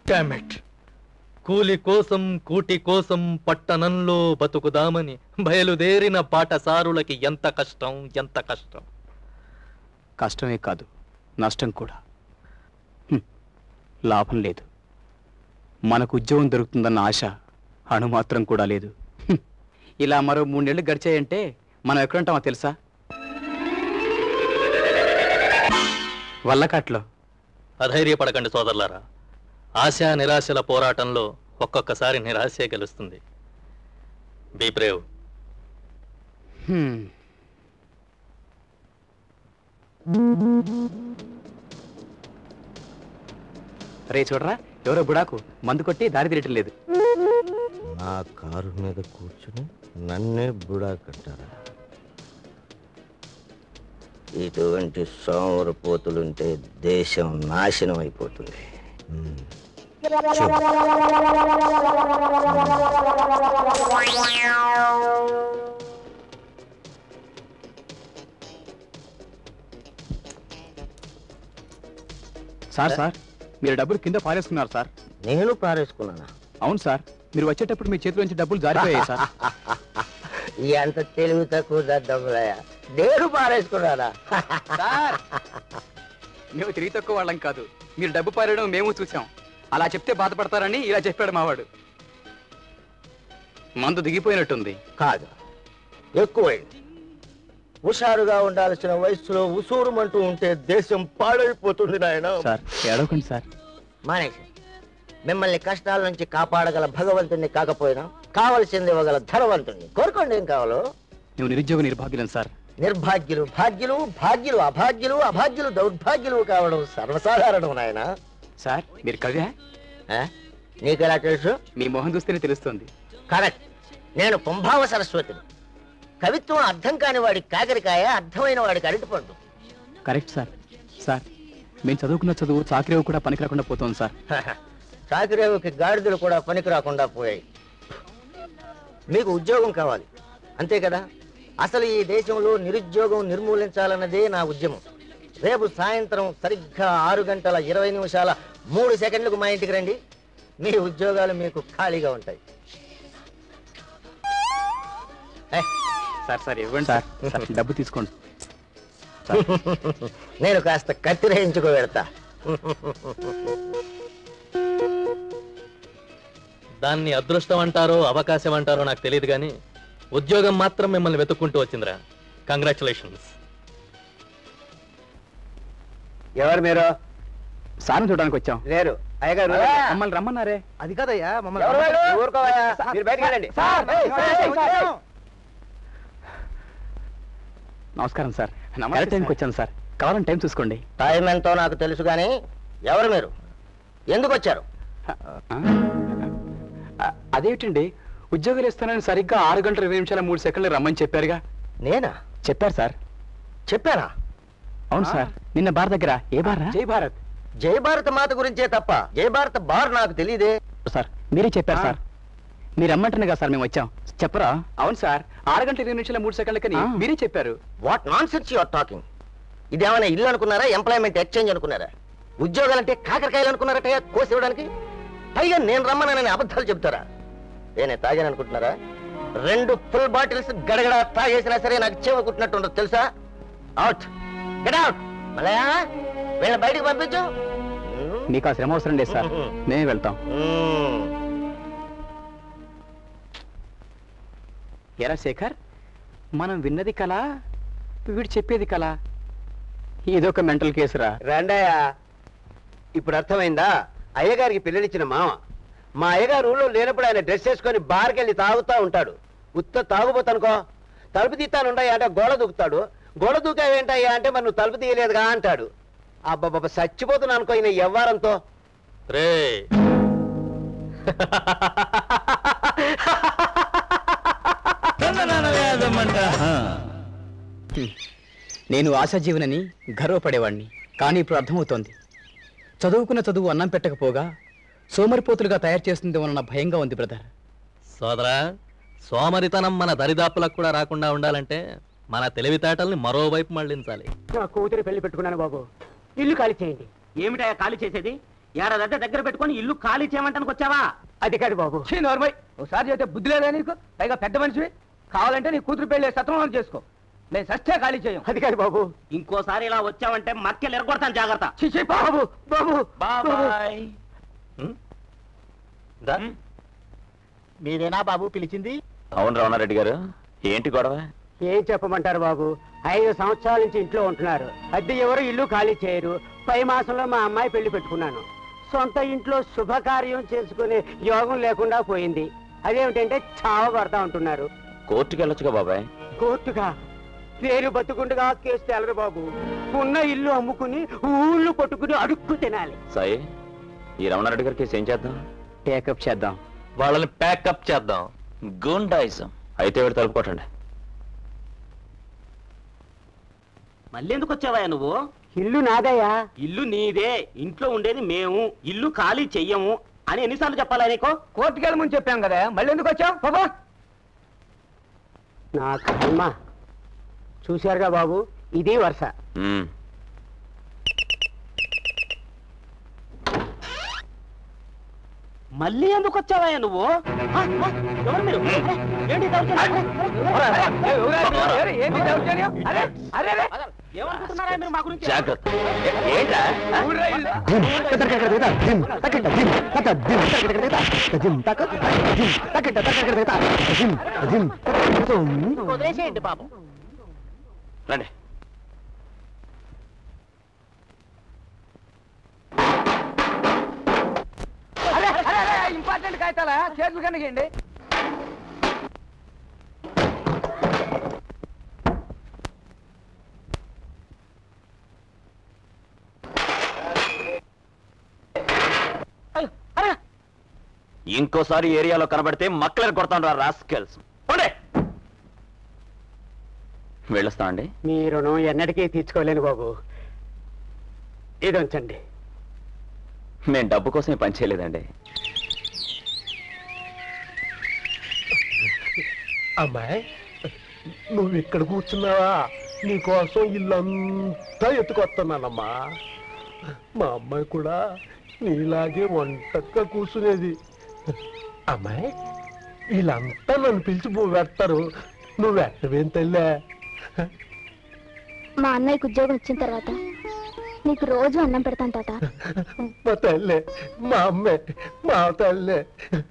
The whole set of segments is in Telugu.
డామెట్ కూలి కోసం కూటి కోసం పట్టణంలో బతుకుదామని బయలుదేరిన పాఠశారులకి ఎంత కష్టం ఎంత కష్టం కష్టమే కాదు నష్టం కూడా హ్మ్. లాభం లేదు మనకు ఉద్యోగం దొరుకుతుందన్న ఆశ అణు మాత్రం కూడా లేదు హ్మ్. ఇలా మరో మూడేళ్లు గడిచాయంటే మనం ఎక్కడుంటామో తెలుసా వల్లకాట్లో అధైర్యపడకండి సోదరులారా ఆశ నిరాశల పోరాటంలో ఒక్కొక్కసారి నిరాశే గెలుస్తుంది బీ బ్రేవ్ హ్మ్. రే చూడరా ఎవరో బుడాకు మందు కొట్టి దారి తీయటం లేదు నా కారు మీద కూర్చుని నన్నే బుడా కట్టారా ఇటువంటి సోమరపోతులుంటే దేశం నాశనం అయిపోతుంది ఉమ్. సార్ సార్ మీరు డబ్బులు కింద పారేసుకున్నారు సార్ నేను పారేసుకున్నానా అవును సార్ మీరు వచ్చేటప్పుడు మీ చేతిలోంచి డబ్బులు జారిపోయాయి సార్ ఎంత తెలివి తక్కువ దద్దమ్మలయ్య నేను పారేసుకున్నానా సార్ మేము తిరిగి తక్కువ వాళ్ళం కాదు మీరు డబ్బు పారేయడం మేము చూసాం అలా చెప్తే బాధపడతారని ఇలా చెప్పాడు మావాడు మందు దిగిపోయినట్టుంది కాదు ఎక్కువైంది హుషారుగా ఉండాల్సిన వయసులో ఉసూరుమంటూ ఉంటే దేశం పాడైపోతుంది నాయన సార్ ఏడవకండి సార్ మానేసి మిమ్మల్ని కష్టాల నుంచి కాపాడగల భగవంతుణ్ణి కాకపోయినా కావలసింది ఇవ్వగల ధనవంతుణ్ణి కోరుకోండి ఏం కావాలో నువ్వు నిరుద్యోగ నిర్భాగ్యులం సార్ నిర్భాగ్యులు భాగ్యులు భాగ్యులు అభాగ్యులు అభాగ్యులు దౌర్భాగ్యులు కావడం సర్వసాధారణం నాయన సార్ మీరు కవి నీకెలా తెలుసు మీ మొహం చూస్తేనే తెలుస్తుంది కరెక్ట్ నేను కుంభావ సరస్వతిని కవిత్వం అర్థం కాని వాడికి కాకరికాయ అర్థమైన వాడికి అరటిపండు కరెక్ట్ సార్ సార్ మేము చదువుకున్న చదువు చాకరేవు కూడా పనికి రాకుండా పోతుంది సార్ చాకిరేవుకి గాడిదలు కూడా పనికి రాకుండా పోయాయి మీకు ఉద్యోగం కావాలి అంతే కదా అసలు ఈ దేశంలో నిరుద్యోగం నిర్మూలించాలన్నదే నా ఉద్యమం రేపు సాయంత్రం సరిగ్గా ఆరు గంటల ఇరవై నిమిషాల మూడు సెకండ్లకు మా ఇంటికి రండి మీ ఉద్యోగాలు మీకు ఖాళీగా ఉంటాయి ఏ, సార్ సార్ ఇవ్వండి సార్ సార్ డబ్బు తీసుకోండి నేను కాస్త కత్తిరేయించుకో పెడతా దాన్ని అదృష్టం అంటారో అవకాశం అంటారో నాకు తెలియదు కానీ ఉద్యోగం మాత్రం మిమ్మల్ని వెతుక్కుంటూ వచ్చిందిరా కంగ్రాచులేషన్స్ ఎవరు మీరు సార్ని చూడడానికి వచ్చాం లేరు అయ్యగారు మమ్మల్ని రమ్మన్నారే అది కదయ్యా ఎవరు వాళ్ళు? ఊరుకోవయ్యా మీరు బయటికి వెళ్ళండి నమస్కారం సార్ కరెక్ట్ టైంకి వచ్చాను సార్ కావాలని టైం చూసుకోండి టైం ఎంతో నాకు తెలుసు కానీ ఎవరు మీరు ఎందుకు వచ్చారు ఆ, అదేమిటండి ఉద్యోగాలు ఇస్తానని సరిగ్గా ఆరు గంటల ఇరవై నిమిషాల మూడు సెకండ్లు రమ్మని చెప్పారుగా నేనా చెప్పారు సార్ చెప్పానా అవును సార్ నిన్న బార్ దగ్గర ఏ బార్ జై భారత్ జై భారత మాత గురించే తప్ప జై భారత బార్ నాకు తెలియదే సార్ మీరే చెప్పారు సార్ మీరు రమ్మంటున్నా కదా సార్ మేము వచ్చాం చెప్పరా అవును సార్ ఆరు గంటల ఇరవై నిమిషాల మూడు సెకండ్లకని మీరే చెప్పారు what nonsense your talking ఇదేమైనా ఇల్లు అనుకున్నారా ఎంప్లాయ్మెంట్ ఎక్స్చేంజ్ అనుకున్నారా ఉద్యోగాలంటే కాకరకాయలు అనుకున్నారట కోసి ఇవ్వడానికి పైగా నేను రమ్మనని అబద్ధాలు చెప్తారా నేనే తాగాను అనుకుంటున్నారా రెండు ఫుల్ బాటిల్స్ గడగడ తాగేసినా సరే నాకు చెవ కుట్టినట్టు ఉండదు తెలుసా అవుట్ గెట్ అవుట్ మలయా వీళ్ళ బయటికి పంపించు మీకు ఆ శ్రమ అవసరం లేదు సార్ మేమే వెళ్తాం మ్మ్. ఎరా శేఖర్ మనం విన్నది కళ వీడు చెప్పేది కళ ఇదొక మెంటల్ కేసురా రండయ్యా ఇప్పుడు అర్థమైందా అయ్యగారికి పిల్లనిచ్చిన మామ మా అయ్యగారు ఊళ్ళో లేనప్పుడు ఆయన డ్రెస్ వేసుకొని బార్కి వెళ్ళి తాగుతా ఉంటాడు ఉత్త తాగుపోతానుకో తలుపు తీస్తానుండయా అంటే గోడ దూకుతాడు గోడ దూకావేంటయ్యా అంటే మరి నువ్వు తలుపు తీయలేదుగా అంటాడు అబ్బాబ్బా చచ్చిపోతున్నా అనుకో ఈయన ఎవ్వారంతో రే నేను ఆశాజీవనని గర్వపడేవాణ్ణి కానీ ఇప్పుడు అర్థమవుతోంది చదువుకున్న చదువు అన్నం పెట్టకపోగా సోమరిపోతులుగా తయారు చేస్తుంది అన్న భయంగా ఉంది బ్రదర్ సోదరా సోమరితనం మన దరిదాపులకు కూడా రాకుండా ఉండాలంటే మన తెలివితేటల్ని మరోవైపు మళ్ళించాలి నా కూతురు పెళ్లి పెట్టుకున్నాను బాబు ఇల్లు ఖాళీ చేయండి ఏమిటా ఖాళీ చేసేది ఏడాదంటే దగ్గర పెట్టుకొని ఇల్లు ఖాళీ చేయమంటానికి వచ్చావా అది కాదు బాబు నోర్మై ఒకసారి చెప్తే బుద్ధి లేదా నీకు పైగా పెద్ద మనిషివి కావాలంటే నీ కూతురు పెళ్ళి సత్రం చేసుకో నేను సస్తే ఖాళీ చేయం అది కాదు బాబు ఇంకోసారి ఇలా వచ్చావంటే మక్కెలు ఎరగొడతాను జాగ్రత్త చిచి బాబు బాబు బాబాయ్ దా మీరేనా బాబు పిలిచింది అవును రమణారెడ్డి గారు ఏంటి గొడవ ఏం చెప్పమంటారు బాబు ఐదు సంవత్సరాల నుంచి ఇంట్లో ఉంటున్నారు అద్దె ఎవరు ఇల్లు ఖాళీ చేయరు పై మాసంలో మా అమ్మాయి పెళ్లి పెట్టుకున్నాను సొంత ఇంట్లో శుభకార్యం చేసుకునే యోగం లేకుండా పోయింది అదేమిటంటే చావ పడతా ఉంటున్నారు కోర్టుకి వెళ్ళొచ్చుగా బాబాయ్ కోర్టుగా నేను బతుకుండగా కేసు తేలరు బాబు ఉన్న ఇల్లు అమ్ముకుని ఊళ్ళు పట్టుకుని అడుక్కు తినాలి సాయి ఈ రమణారెడ్డి గారి కేసు ఏం చేద్దాం టేకప్ చేద్దాం వాళ్ళని ప్యాకప్ చేద్దాం గుండాయిజం అయితే వీడు తలుపు కొట్టండి మళ్ళీ ఎందుకు వచ్చావా నువ్వు ఇల్లు నాదయ్యా ఇల్లు నీదే ఇంట్లో ఉండేది మేము ఇల్లు ఖాళీ చెయ్యము అని ఎన్నిసార్లు చెప్పాలా నీకు కోర్టుకి వెళ్ళమని చెప్పాం కదా మళ్ళీ ఎందుకు వచ్చావు బాబా నా కర్మ చూశారుగా బాబు ఇది వరుస మ్మ్. మళ్ళీ ఎందుకు వచ్చావా నువ్వు ఆ, ఆ, ఎవరు మీరు ఏంటి ఈ దౌర్జన్యం? ఏంటి దౌర్జన్యం? అరే, అరే, అరే. ఏమనుకుంటున్నారా మీరు మా గురించి జాగ్రత్త ఏ- ఏంట్రా ఊర్రా ఇల్లు. వదిలేసేయండి పాపం రండి అరే, అరే, అరే, ఇంపార్టెంట్ కాగితాలా చేతులు కనిగండి ఇంకోసారి ఏరియాలో కనబడితే మక్కలని కొడతాను రా రాస్కెల్స్ పోండి వెళ్ళొస్తా అండి మీ రుణం ఎన్నటికీ తీర్చుకోలేను బాబు ఇది ఉంచండి మేము డబ్బు కోసం ఈ పని చేయలేదండి అమ్మాయి నువ్వు ఇక్కడ కూర్చున్నావా నీకోసం ఇల్లంతా ఎత్తుకొస్తున్నానమ్మా మా అమ్మాయి కూడా నీలాగే వంటక్క కూర్చునేది అమ్మాయి వీళ్ళంతా నన్ను పిలిచి పువ్వు పెడతారు నువ్వు పెట్టవేం తల్లే మా అన్నయ్యకు ఉద్యోగం వచ్చిన తర్వాత నీకు రోజు అన్నం పెడతాను తాత మా తల్లే మా అమ్మే మా తల్లే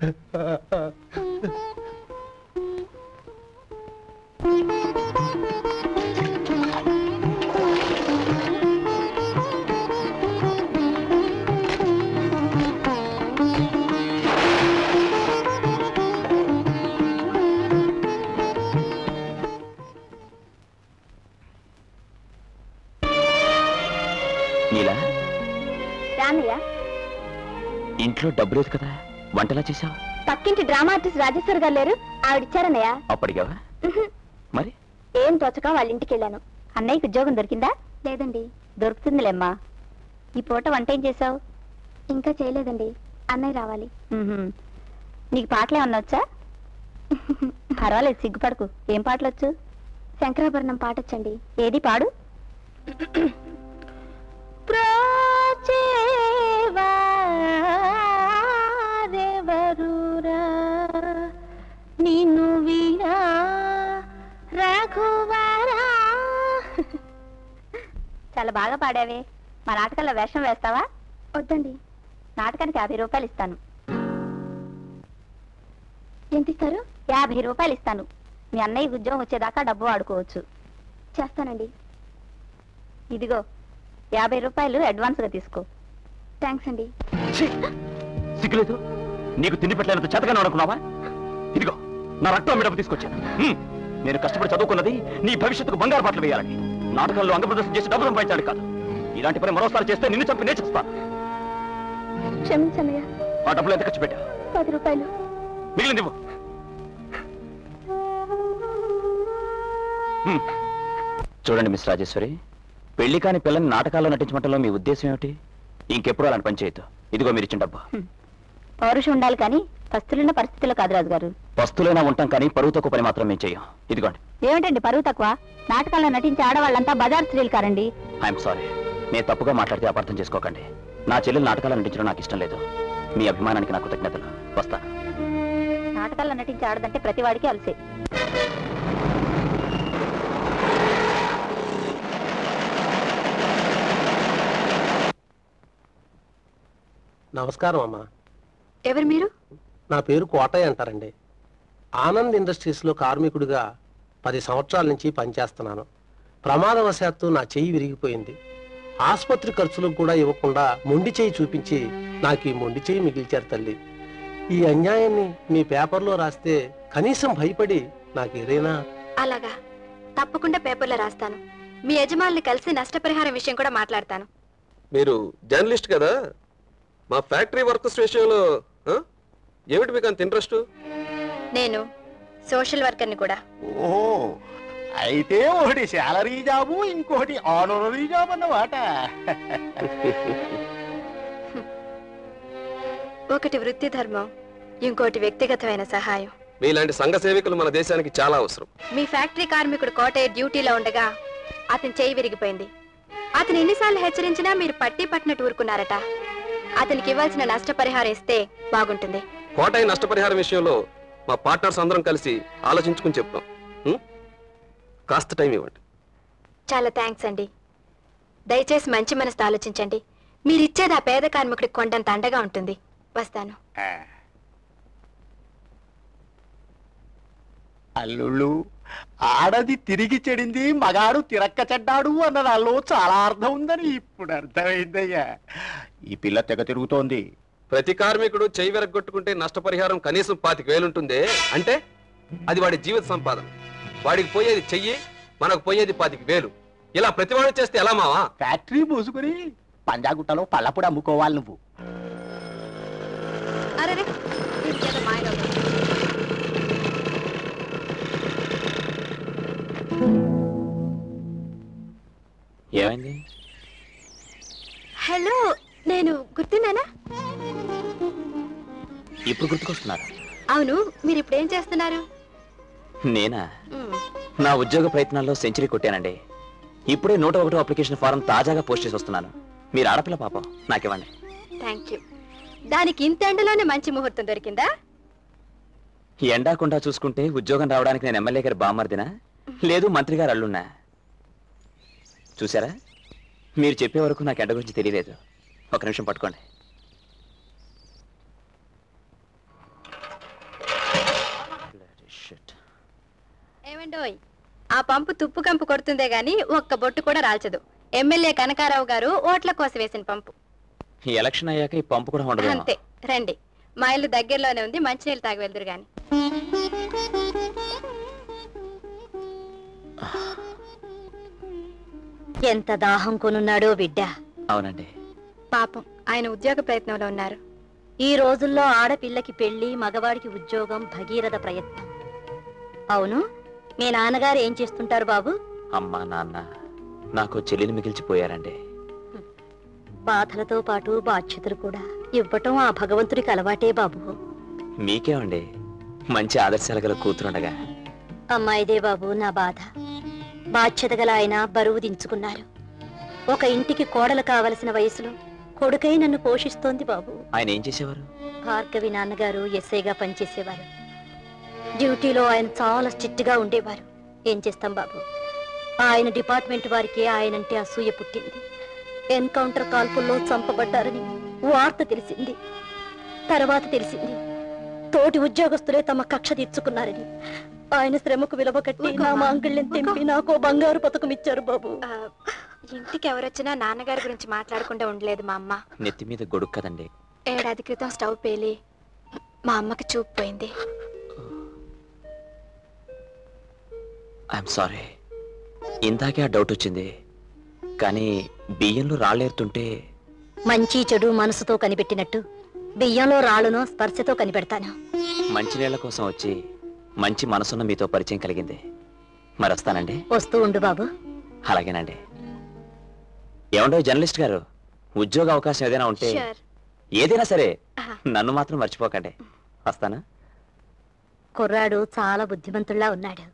నీలా రానయ్య ఇంట్లో డబ్బు లేదు కదా వంటలా చేసావు పక్కింటి డ్రామా ఆర్టిస్ట్ రాజేశ్వర్ గారు లేరు ఆవిడిచ్చారన్నయ్య అప్పటికావా మరి ఏం తోచక వాళ్ళ ఇంటికి వెళ్ళాను అన్నయ్యకి ఉద్యోగం దొరికిందా లేదండి దొరుకుతుందిలేమ్మా ఈ పూట వంట ఏం చేసావు ఇంకా చేయలేదండి అన్నయ్య రావాలి నీకు పాటలు ఏమన్నా వచ్చా పర్వాలేదు సిగ్గుపడకు ఏం పాటలు వచ్చు శంకరాభరణం పాటొచ్చండి ఏది పాడు ప్రోచేవారెవరురా నిన్ను వీరా రఘువరా చాలా బాగా పాడావే మా నాటకంలో వేషం వేస్తావా వద్దండి నాటకానికి యాభై రూపాయలు ఇస్తాను ఎంత ఇస్తారు యాభై రూపాయలు ఇస్తాను మీ అన్నయ్య ఉద్యోగం వచ్చేదాకా డబ్బు వాడుకోవచ్చు చేస్తానండి ఇదిగో యాభై రూపాయలు అడ్వాన్స్ గా తీసుకో థ్యాంక్స్ అండి సిగ్గులేదు నీకు తిండి పెట్టలేనంత చేతగానే అనుకున్నావా ఇదిగో నా రక్తం డబ్బు తీసుకొచ్చాను హ్మ్. నేను కష్టపడి చదువుకున్నది నీ భవిష్యత్తుకు బంగారు పాటలు వేయాలని నాటకాల్లో అంగ ప్రదర్శన చేసి డబ్బు సంపాదించాలి కాదు ఇలాంటి పని మరోసారి చేస్తే నిన్ను చంపి నేను చేస్తాను క్షమించన్నయ్య ఆ డబ్బులు ఎంత ఖర్చు పెట్టా పది రూపాయలు మిగిలింది ఇవ్వు. హ్మ్. చూడండి మిస్ రాజేశ్వరి పెళ్లి కాని పిల్లని నాటకాల్లో నటించమంటలో మీ ఉద్దేశం ఏమిటి ఇంకెప్పుడు అలాంటి పని చేయొద్దు ఇదిగో మీరు ఇచ్చిన డబ్బా పౌరుషం ఉండాలి కానీ పస్తులున్న పరిస్థితుల్లో కాదు రాజు గారు వస్తువులైనా ఉంటాం కానీ పరువు తక్కువ పని మాత్రం మేము చెయ్యం ఇదిగోండి ఏమిటండి పరువు తక్కువ నాటకాల్లో నటించే ఆడవాళ్ళంతా బజార్ స్త్రీలు కారండి ఐఎమ్ సారీ నేను తప్పుగా మాట్లాడితే అపార్థం చేసుకోకండి నా చెల్లెలు నాటకాలు నటించడం నాకు ఇష్టం లేదు మీ అభిమానానికి నా కృతజ్ఞతలు వస్తా నాటకాల్లో నటించి ఆడదంటే ప్రతి వాడికి అలసే నమస్కారం అమ్మా ఎవరు మీరు నా పేరు కోటయ్య అంటారండి ఆనంద్ ఇండస్ట్రీస్లో కార్మికుడిగా పది సంవత్సరాల నుంచి పనిచేస్తున్నాను ప్రమాదవశాత్తు నా చెయ్యి విరిగిపోయింది ఆసుపత్రి ఖర్చులకు కూడా ఇవ్వకుండా మొండి చెయ్యి చూపించి నాకు ఈ మొండి చెయ్యి మిగిల్చారు తల్లి ఈ అన్యాయాన్ని మీ పేపర్లో రాస్తే కనీసం భయపడి నాకు ఏదైనా అలాగా తప్పకుండా పేపర్లో రాస్తాను మీ యజమానులు కలిసి నష్టపరిహారం విషయం కూడా మాట్లాడతాను మీరు జర్నలిస్ట్ కదా మా ఫ్యాక్టరీ వర్కర్స్ విషయంలో ఆ? ఏమిటి మీకు అంత ఇంట్రెస్ట్ నేను సోషల్ వర్కర్ని కూడా ఓహో అయితే ఒకటి శాలరీ జాబు ఇంకోటి ఆనరీ జాబ్ అన్నమాట ఒకటి వృత్తి ధర్మం ఇంకోటి వ్యక్తిగతమైన సహాయం మీలాంటి సంఘ సేవకులు మన దేశానికి చాలా అవసరం మీ ఫ్యాక్టరీ కార్మికుడు కోటయ్య డ్యూటీలో ఉండగా అతని చేయి విరిగిపోయింది అతను ఎన్నిసార్లు హెచ్చరించినా మీరు పట్టి పట్టినట్టు ఊరుకున్నారట అతనికి ఇవ్వాల్సిన నష్టపరిహారం ఇస్తే బాగుంటుంది కోటయ్య నష్టపరిహారం విషయంలో మా పార్ట్నర్స్ అందరం కలిసి ఆలోచించుకుని చెప్తాం ఉం? కాస్త టైం ఇవ్వండి చాలా థ్యాంక్స్ అండి దయచేసి మంచి మనసు ఆలోచించండి మీరిచ్చేది ఆ పేద కార్మికుడికి కొండంత అండగా ఉంటుంది వస్తాను అల్లుళ్ళు ఆడది తిరిగి చెడింది మగాడు తిరక్క చెడ్డాడు అన్న దానిలో చాలా అర్థం ఉందని ఇప్పుడు అర్థమైందయ్యా ఈ పిల్ల తెగ తిరుగుతోంది ప్రతి కార్మికుడు చెయ్యి వెరగొట్టుకుంటే నష్టపరిహారం కనీసం పాతిక వేలుంటుందే అంటే అది వాడి జీవిత సంపాదన వాడికి పోయేది చెయ్యి మనకు పోయేది పాతిక వేలు ఇలా ప్రతివాడు చేస్తే ఎలా మావా ఫ్యాక్టరీ మూసుకుని పంజాగుట్టలో పళ్ళప్పుడు అమ్ముకోవాలి నువ్వు అరే దీనికేదో మాయలో ఉంది. ఏమైంది హలో నేను గుర్తున్నానా ఇప్పుడు గుర్తుకొస్తున్నారా అవును మీరు ఇప్పుడు ఏం చేస్తున్నారు నేనా మ్, నా ఉద్యోగ ప్రయత్నాల్లో సెంచరీ కొట్టానండి ఇప్పుడే నూట ఒకటో అప్లికేషన్ ఫారం తాజాగా పోస్ట్ చేసి వస్తున్నాను మీరు ఆడపిల్ల పాపం నాకివ్వండి థ్యాంక్ యూ దానికి ఇంత ఎండలోనే మంచి ముహూర్తం దొరికిందా ఎండాకుండా చూసుకుంటే ఉద్యోగం రావడానికి నేను ఎమ్మెల్యే గారి బామ్మర్దినా లేదు మంత్రి గారు అల్లున్నా చూసారా మీరు చెప్పే వరకు నాకు ఎండ గురించి తెలియలేదు ఒక నిమిషం పట్టుకోండి Shit. ఏమండోయ్ ఆ పంపు తుప్పు కంపు కొడుతుందే గాని ఒక్క బొట్టు కూడా రాల్చదు ఎమ్మెల్యే కనకారావు గారు ఓట్ల కోసం వేసిన పంపు ఈ ఎలక్షన్ అయ్యాక ఈ పంపు కూడా ఉండదు అంతే రండి మా ఇల్లు దగ్గరలోనే ఉంది మంచినీళ్ళు తాగి వెళ్దురు గాని ఎంత దాహం కొనున్నాడో బిడ్డ అవునండి పాపం ఆయన ఉద్యోగ ప్రయత్నంలో ఉన్నారు ఈ రోజుల్లో ఆడపిల్లకి పెళ్లి మగవాడికి ఉద్యోగం భగీరథ ప్రయత్నం అవును మీ నాన్నగారు ఏం చేస్తుంటారు బాబు అమ్మా నాన్న నాకు చెల్లిని మిగిల్చిపోయారండి బాధలతో పాటు బాధ్యతలు కూడా ఇవ్వటం ఆ భగవంతుడికి అలవాటే బాబు మీకేమండి మంచి ఆదర్శాలు గల కూతురుండగా అమ్మాయిదే బాబు నా బాధ బాధ్యత గల ఆయన బరువు దించుకున్నారు ఒక ఇంటికి కోడలు కావలసిన వయసులో కొడుకై నన్ను పోషిస్తోంది బాబు ఆయన ఏం చేసేవారు భార్గవి నాన్నగారు ఎస్ఐగా పనిచేసేవారు డ్యూటీలో ఆయన చాలా స్ట్రిక్ట్ గా ఉండేవారు ఏం చేస్తాం బాబు ఆయన డిపార్ట్మెంట్ వారికి ఆయనంటే అసూయ పుట్టింది ఎన్కౌంటర్ కాల్పుల్లో చంపబడ్డారని వార్త తెలిసింది తర్వాత తెలిసింది తోటి ఉద్యోగస్తులే తమ కక్ష తీర్చుకున్నారని ఆయన శ్రమకు విలువ కట్టి నా మాంగళ్యం తెంపి నాకో బంగారు పథకం ఇచ్చారు బాబు ఆ, ఇంటికి ఎవరొచ్చినా నాన్నగారి గురించి మాట్లాడకుండా ఉండలేదు మా అమ్మ నెత్తి మీద గొడుగు కదండి ఏడాది క్రితం స్టవ్ పేలి మా అమ్మకి చూపు పోయింది ఐఎమ్ సారీ ఇందాకే ఆ డౌట్ వచ్చింది కానీ బియ్యంలో రాళ్ళేరుతుంటే మంచి చెడు మనసుతో కనిపెట్టినట్టు బియ్యంలో రాళ్ళను స్పర్శతో కనిపెడతాను మంచినీళ్ల కోసం వచ్చి మంచి మనసున్న మీతో పరిచయం కలిగింది మరి వస్తానండి వస్తూ ఉండు బాబు అలాగేనండి ఏమండో జర్నలిస్ట్ గారు ఉద్యోగ అవకాశం ఏదైనా ఉంటే షూర్ ఏదైనా సరే ఆహా. నన్ను మాత్రం మర్చిపోకండి వస్తానా కుర్రాడు చాలా బుద్ధిమంతుల్లా ఉన్నాడు